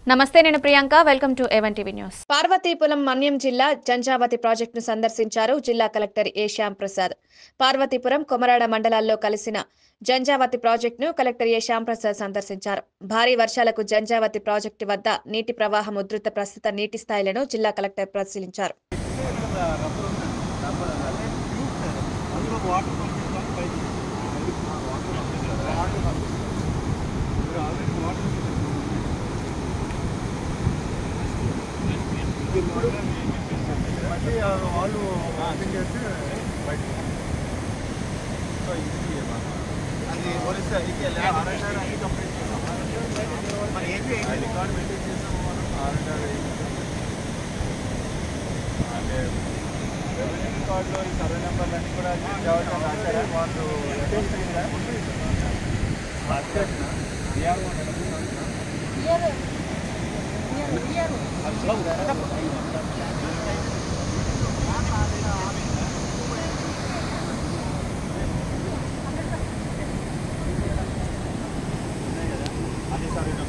నమస్తే నేను Priyanka welcome to even TV news Parvathipuram Manyam జిల్లా జంజావతి ప్రాజెక్టును సందర్శించారు జిల్లా కలెక్టర్ ఏ శ్యామ్ ప్రసాద్ పార్వతీపురం కొమరాడ మండలాల్లో కలిసిన జంజావతి ప్రాజెక్టును కలెక్టర్ ఏ శ్యామ్ ప్రసాద్ సందర్శించారు భారీ వర్షాలకు జంజావతి ప్రాజెక్టు వద్ద నీటి ప్రవాహం ఉధృత ప్రస్తుత నీటి స్థాయిలను జిల్లా కలెక్టర్ పరిశీలించారు మళ్ళీ వాళ్ళు ఓపెన్ చేసి బయటకు సో ఇది అది ఒరిస్సా ఇది ఆర్ఎన్ఆర్ అన్ని కంప్లీట్ చేసాం మరి ఏంటి ఐడి కార్డ్ మెయింటైన్ చేసాము మనం ఆర్ఎన్ఆర్ అంటే రెవెన్యూ కార్డులో ఈ సర్వే నెంబర్లు అన్నీ కూడా జాగ్రత్తగా రాశారా వాళ్ళు